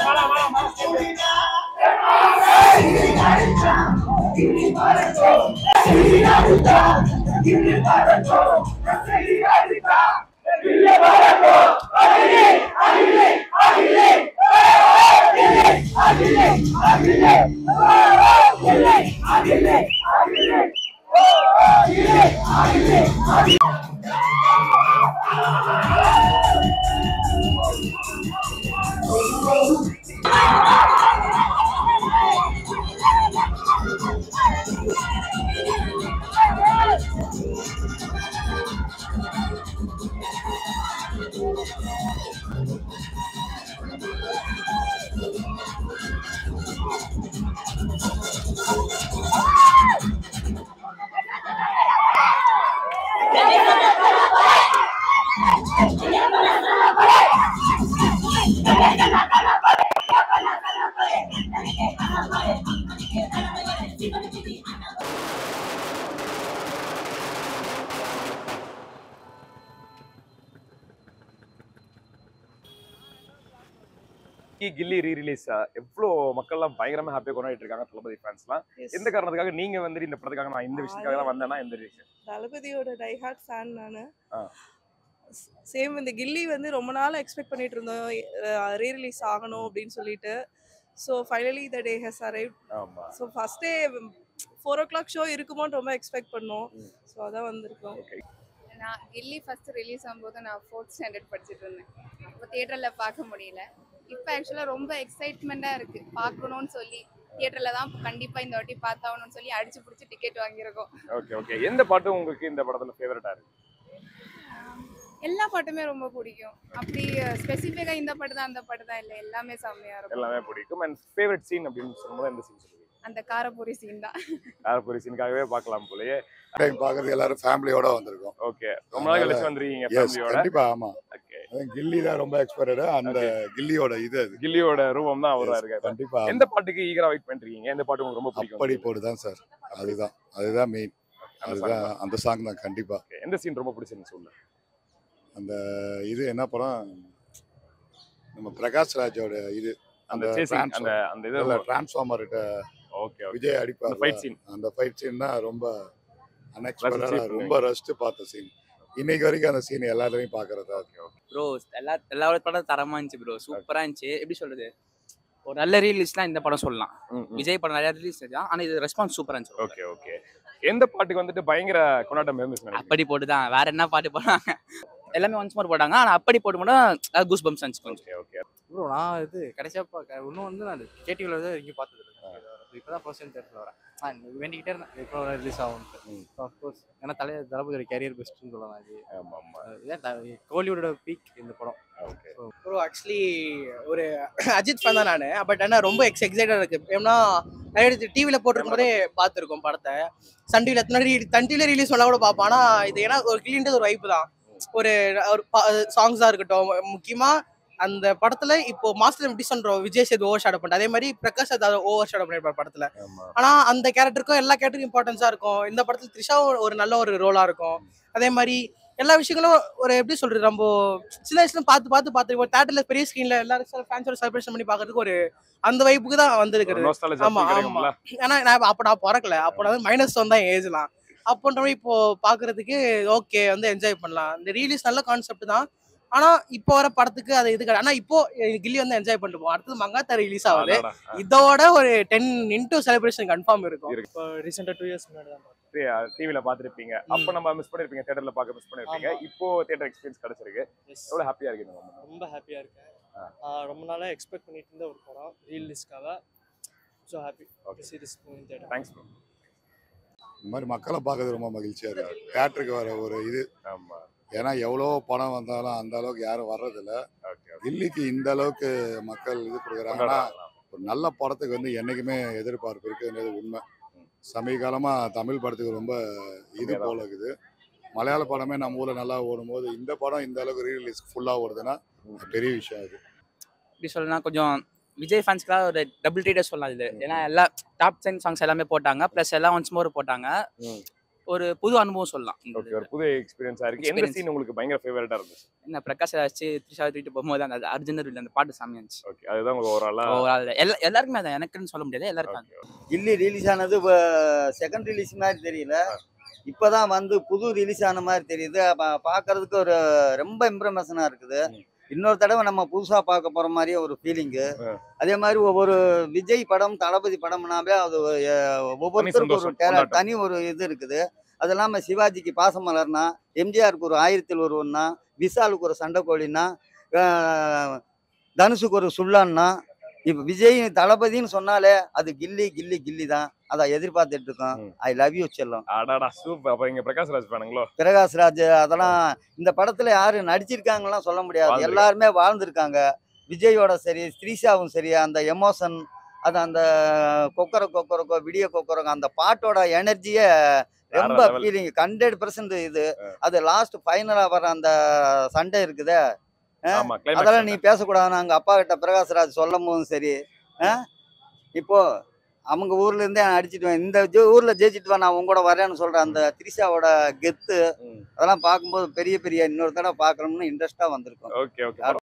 கி கில்லி re release எவ்வளோ மக்கள்லாம் பயங்கரமா ஹாப்பியாக கொண்டாடிட்டு இருக்காங்க தளபதி ஃபேன்ஸ்லாம் Yes. எந்த காரணத்துக்காக நீங்க வந்து இந்த படத்துக்காக நான் இந்த விஷயத்துக்காக தான் வந்தேன்னா எந்த ரீசன் தளபதியோட டைஹார்ட் ஃபேன் நான் ஆ. சேம் இந்த கில்லி வந்து ரொம்ப நாள் எக்ஸ்பெக்ட் பண்ணிட்டு இருந்தோம் ரீ ரிலீஸ் ஆகணும் அப்படின்னு சொல்லிட்டு so finally the day has arrive ஆமா so first day four o'clock show இருக்குமோன்னு ரொம்ப எக்ஸ்பெக்ட் பண்ணோம் ம். ஸோ அதான் வந்திருக்கோம் ஓகே நான் கில்லி ஃபர்ஸ்ட் ரிலீஸ் ஆகும்போது நான் ஃபோர்த் ஸ்டாண்டர்ட் படிச்சுட்டு இருந்தேன் அப்போ தியேட்டரில் பார்க்க முடியல இப்போ ஆக்சுவலாக ரொம்ப எக்ஸைட்மெண்ட்டாக இருக்குது பார்க்கணும்னு சொல்லி தியேட்டரில் தான் கண்டிப்பாக இந்த வாட்டி பார்த்தாகணும்னு சொல்லி அடிச்சு பிடிச்சி டிக்கெட் வாங்கியிருக்கோம் ஓகே ஓகே எந்த பாட்டு உங்களுக்கு இந்த படத்துல ஃபேவரட்டா இருக்கு எல்லா பாட்டுமே ரொம்ப பிடிக்கும் அப்படி ஸ்பெசிஃபிக்காக இந்த பாட்டு தான் அந்த பாட்டு தான் இல்லை எல்லாமே செம்மையாக இருக்கும் எல்லாமே பிடிக்கும் அண்ட் ஃபேவரட் சீன் அப்படின்னு சொல்லும்போது எந்த சீன் சொல்லுவீங்க அந்த காரப்பூரி சீன் தான் யாரப்பொரி சீனுக்காகவே பார்க்கலாம் போலயே டைம் பார்க்கறது எல்லாரும் ஃபேமிலியோட வந்திருக்கோம் ஓகே ரொம்ப நாள் கழிச்சு வந்துருக்கீங்க எஸ் ஃபேமிலியோட கண்டிப்பா ஆமா ஓகே அதான் கில்லி தான் ரொம்ப எக்ஸ்பைர்டு அந்த கில்லியோட இது அது கில்லியோட ரூபம் தான் அவரா Yes, இருக்காரு கண்டிப்பா ஆமா. எந்த பாட்டுக்கு ஈகரா வெயிட் பண்றீங்க எந்த பாட்டு உங்களுக்கு ரொம்ப பிடிக்கும் அப்படி போடுதான் சார் அதுதான் அதுதான் மெயின் அந்த song அதுதான் தான். அந்த சாங் தான் கண்டிப்பா Okay. எந்த சீன் ரொம்ப பிடிச்சிருந்து சொல்லு அந்த இது என்ன படம் நம்ம பிரகாஷ் ராஜோட இது அந்த அந்த சேசிங் transform- அந்த அந்த இது இல்ல டிரான்ஸ்ஃபார்மர் ஓகே ஓகே விஜய் அந்த அடிப்பார் ஃபைட் சீன் அந்த ஃபைட் சீன் தான் ரொம்ப அன்எக்ஸ்பெக்டடா ரசிச்சு ரொம்ப ரசிச்சு பார்த்த சீன் இன்னைக்கு வரைக்கும் அந்த சீன் எல்லாத்துலயும் பாக்குறதா ஓகே ஓகே ப்ரோ எல்லா எல்லாரோட படம் தரமா இருந்துச்சு ப்ரோ சூப்பரா இருந்துச்சு எப்படி சொல்றது ஒரு நல்ல ரீலீஸ்லாம் இந்த படம் சொல்லலாம் விஜய் படம் நிறைய ரிலீஸ் தான் ஆனா இது ரெஸ்பான்ஸ் சூப்பரா இருந்துச்சு ஓகே ஓகே எந்த பாட்டுக்கு வந்துட்டு பயங்கர கொண்டாட்டம் இருந்துச்சு நினைக்கிறீங்க? அப்படி போட்டு தான் வேற என்ன பாட்டு போடுறாங்க எல்லாமே ஒன்ஸ் மோர் போட்டாங்க ஆனா அப்படி போட்டு மட்டும் கூஸ் பம்ஸ் இருந்துச்சு கொஞ்சம் ஓகே ஓகே ப்ரோ நான் இது கடைசியாக பா இன்னும் வந்து நான் கேடிவியில் வந்து எங்கேயும் பார்த்தது இப்போ தான் ஃபர்ஸ்ட் டைம் தேட்டரில் வரேன் நான் வேண்டிக்கிட்டே இருந்தேன் எப்போ ரிலீஸ் ஆகும்ட்டு ம். அஃப்கோர்ஸ் ஏன்னா தலை தளபதியோட கேரியர் பெஸ்ட்டுன்னு சொல்லலாம் இது ஆமா ஆமா இதான் த- கோலிவுட்டோட பீக் இந்த படம் ஓகே ப்ரோ ஆக்சுவலி ஒரு அஜித் ஃபேன் தான் நான் பட் ஆனால் ரொம்ப எக்ஸ் எக்ஸைட்டாக இருக்கு ஏன்னா நிறைய டிவியில் போட்டிருக்கும் போதே பார்த்துருக்கோம் படத்தை சன் டிவியில் எத்தனை தன் டிவியில் ரிலீஸ் பண்ணால் கூட பார்ப்போம் ஆனால் இது ஏன்னா ஒரு கிளீன்றது ஒரு வைப்பு தான் ஒரு ஒரு சாங்ஸாக இருக்கட்டும் முக்கியமாக அந்த படத்துல இப்போ மாஸ்டர் எப்படி சொல்றோம் விஜய் சேது ஓவர் ஷாடோ பண்ணிட்டு அதே மாதிரி பிரகாஷ் அதை ஓவர் ஷாடோ பண்ணிருப்பார் படத்துல ஆமா ஆனா அந்த கேரக்டருக்கும் எல்லா கேரக்டருக்கும் இம்பார்ட்டன்ஸா இருக்கும் இந்த படத்துல த்ரிஷாவும் ஒரு நல்ல ஒரு ரோலா இருக்கும் அதே மாதிரி எல்லா விஷயங்களும் ஒரு எப்படி சொல்றது நம்ம சின்ன வயசுல பார்த்து பார்த்து பார்த்து இப்போ தேட்டர்ல பெரிய ஸ்கிரீன்ல எல்லாரும் ஃபேன்ஸோட செலிப்ரேஷன் பண்ணி பார்க்கறதுக்கு ஒரு அந்த வைப்புக்கு தான் வந்திருக்கிறது நோஸ்டாலஜி ஆமா, கிடைக்கும்ல ஏன்னா நான் அப்ப நான் பிறக்கல அப்போ நான் வந்து மைனஸ் ஒன் தான் ஏஜ்லாம் அப்போன்ற மாதிரி இப்போ பாக்குறதுக்கு ஓகே வந்து என்ஜாய் பண்ணலாம் இந்த ரீலீஸ் நல்ல கான்செப்ட் தான் ஆனா இப்போ வர படத்துக்கு அது இது கிடையாது. ஆனா இப்போ அஹ், கில்லி வந்து என்ஜாய் பண்ணிட்டு போவோம் அடுத்தது மங்காத்தா ரிலீஸ் ஆகுது அடடா. இதோட ஒரு டென் இன்டூ செலிப்ரேஷன் கன்ஃபார்ம் இருக்கும் இருக்கு. இப்போ ரீசெண்டாக டூ இயர்ஸ் முன்னாடி தான் டிவில பாத்துருப்பீங்க அப்ப நம்ம மிஸ் பண்ணிருப்பீங்க தியேட்டர்ல பார்க்க மிஸ் பண்ணிருப்பீங்க ஆமா. இப்போ தியேட்டர் எக்ஸ்பீரியன்ஸ் கிடைச்சிருக்கு எஸ் எவ்வளவு ஹாப்பியா இருக்கு இந்த moment? ரொம்ப ஹாப்பியாக இருக்கேன் ஆ. ஆ, ரொம்ப நாளாக எக்ஸ்பெக்ட் பண்ணிட்டு இருந்த ஒரு படம் ரீல்லிஸ்க்காக so happy Okay. Series theatre thanks bro. இந்த மாதிரி மக்களை பார்க்கறது ரொம்ப மகிழ்ச்சியா இருக்கு தேட்டருக்கு வர ஒரு இது ஆமா ஏன்னா எவ்வளோ படம் வந்தாலும் அந்த அளவுக்கு யாரும் வர்றதில்ல ஓகே ஓகே தில்லிக்கு இந்த அளவுக்கு மக்கள் இது கொடுக்குறாங்கன்னா ஒரு நல்ல படத்துக்கு வந்து என்னைக்குமே எதிர்பார்ப்பு இருக்குன்றது உண்மை சமீப காலமா தமிழ் படத்துக்கு ரொம்ப இது உண்மைதான். போல இருக்குது மலையாள படமே நம்ம ஊர்ல நல்லா ஓடும் போது இந்த படம் இந்த அளவுக்கு ரீரிலீஸ் ஃபுல்லா ஓடுதுன்னா பெரிய விஷயம் அது எப்படி சொல்லலாம் கொஞ்சம் விஜய் ஃபேன்ஸ்க்குலாம் ஒரு டபுள் ட்ரீடர் சொல்லலாம் இது ஏன்னா எல்லா டாப் டென் சாங்ஸ் எல்லாமே போட்டாங்க ப்ளஸ் எல்லாம் ஒன்ஸ் மோர் போட்டாங்க ம். ஒரு புது அனுபவம் சொல்லலாம் இந்த ஓகே ஒரு புது எக்ஸ்பீரியன்ஸா இருக்கு எந்த Experience. சீன் உங்களுக்கு பயங்கர ஃபேவரட்டா இருந்துச்சு என்ன பிரகாஷ் ராஜ் த்ரிஷா தூக்கிட்டு போகும்போது அந்த அர்ஜுனர் அந்த பாட்டு செம்மையா இருந்துச்சு ஓகே அதுதான் உங்களுக்கு ஓவராலா Overall எல்லா எல்லாருக்குமே அதான் எனக்குன்னு சொல்ல முடியாது எல்லாருக்கும் அது. கில்லி ரிலீஸ் ஆனது செகண்ட் ரிலீஸ் மாதிரி தெரியல இப்பதான் வந்து புது ரிலீஸ் ஆன மாதிரி தெரியுது அப்ப பார்க்கிறதுக்கு ஒரு ரொம்ப இம்ப்ரமேஷனா இருக்குது இன்னொரு தடவை நம்ம புதுசா பார்க்க போற மாதிரியே ஒரு ஃபீலிங்கு அதே மாதிரி ஒவ்வொரு விஜய் படம் தளபதி படம்னாவே அது அஹ், ஒவ்வொருத்தருக்கும் ஒரு சந்தோஷம், டேல- கொண்டாட்டம். தனி ஒரு இது இருக்குது அது இல்லாம சிவாஜிக்கு பாசமலர்னா எம்ஜிஆருக்கு ஒரு ஆயிரத்தில் ஒருவன்னா விஷாலுக்கு ஒரு சண்டைக்கோழின்னா அஹ், தனுஷுக்கு ஒரு சுல்லான்னா இப்போ விஜய் தளபதின்னு சொன்னாலே அது கில்லி கில்லி கில்லி தான் அதை எதிர்பார்த்துட்டு இருக்கோம் ஐ லவ் யூ செல்லம் அடாடா சூப்பர் அப்ப இங்க பிரகாஷ் ராஜ் பானுங்களோ பிரகாஷ் ராஜ் அதெல்லாம் இந்த படத்துல யாரு நடிச்சிருக்காங்கலாம் சொல்ல முடியாது வாழ்ந்திருக்காங்க. எல்லாருமே வாழ்ந்திருக்காங்க விஜயோட சரி ஸ்ரீஷாவும் சரி அந்த எமோஷன் அது அந்த கொக்கர கொக்கரக்கோ விடிய கொக்கரக்கோ அந்த பாட்டோட எனர்ஜியே ரொம்ப level. ஃபீலிங் ஹண்ட்ரட் பர்சன்ட் இது அது லாஸ்ட் ஃபைனலா வர அந்த சண்டை இருக்குதே அஹ், ஆமா, climax அதெல்லாம் நீ சண்டை. பேசக்கூடாது அங்க அப்பா கிட்ட பிரகாஷ்ராஜ் சொல்லும் போதும் சரி அஹ், இப்போ அவங்க ஊர்ல இருந்தே அடிச்சிட்டு வா. இந்த ஜெ- ஊர்ல ஜெயிச்சிட்டு வா நான் உங்க கூட வரேன்னு சொல்ற அந்த திரிஷாவோட கெத்து அதெல்லாம் பார்க்கும்போது பெரிய பெரிய இன்னொரு தடவை பார்க்கணும்னு இன்ட்ரெஸ்டா வந்திருக்கும் ஓகே ஓகே